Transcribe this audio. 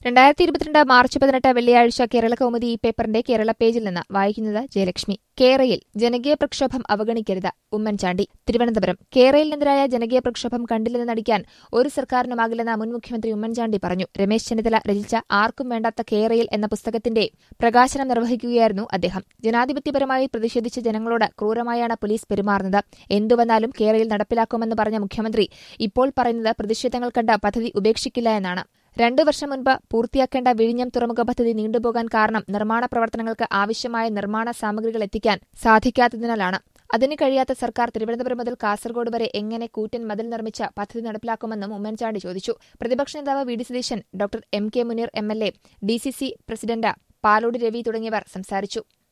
രണ്ടായിരത്തി ഇരുപത്തിരണ്ട് മാർച്ച് പതിനെട്ട് വെള്ളിയാഴ്ച കേരള കൗമുദി ഈ പേപ്പറിന്റെ കേരള പേജിൽ നിന്ന് വായിക്കുന്നത് ജയലക്ഷ്മി കേരയിൽ ജനകീയ പ്രക്ഷോഭം അവഗണിക്കരുത് ഉമ്മൻചാണ്ടി തിരുവനന്തപുരം കേരളിനെതിരായ ജനകീയ പ്രക്ഷോഭം കണ്ടില്ലെന്ന് നടിക്കാൻ ഒരു സർക്കാരിനുമാകില്ലെന്ന് മുൻ മുഖ്യമന്ത്രി ഉമ്മൻചാണ്ടി പറഞ്ഞു രമേശ് ചെന്നിത്തല രചിച്ച ആർക്കും വേണ്ടാത്ത കേരയിൽ എന്ന പുസ്തകത്തിന്റെ പ്രകാശനം നിർവഹിക്കുകയായിരുന്നു അദ്ദേഹം ജനാധിപത്യപരമായി പ്രതിഷേധിച്ച ജനങ്ങളോട് ക്രൂരമായാണ് പോലീസ് പെരുമാറുന്നത് എന്തുവന്നാലും കേരയിൽ നടപ്പിലാക്കുമെന്ന് പറഞ്ഞ മുഖ്യമന്ത്രി ഇപ്പോൾ പറയുന്നത് പ്രതിഷേധങ്ങൾ കണ്ട് പദ്ധതി ഉപേക്ഷിക്കില്ല എന്നാണ് രണ്ടു വർഷം മുൻപ് പൂർത്തിയാക്കേണ്ട വിഴിഞ്ഞം തുറമുഖ പദ്ധതി നീണ്ടുപോകാൻ കാരണം നിർമ്മാണ പ്രവർത്തനങ്ങൾക്ക് ആവശ്യമായ നിർമ്മാണ സാമഗ്രികൾ എത്തിക്കാൻ സാധിക്കാത്തതിനാലാണ് അതിന് കഴിയാത്ത സർക്കാർ തിരുവനന്തപുരം മുതൽ കാസർഗോഡ് വരെ എങ്ങനെ കൂറ്റൻ മതിൽ നിർമ്മിച്ച പദ്ധതി നടപ്പിലാക്കുമെന്നും ഉമ്മൻചാണ്ടി ചോദിച്ചു പ്രതിപക്ഷ നേതാവ് V D Satheesan doctor M K Muneer M L A D C C president Palode Ravi തുടങ്ങിയവർ സംസാരിച്ചു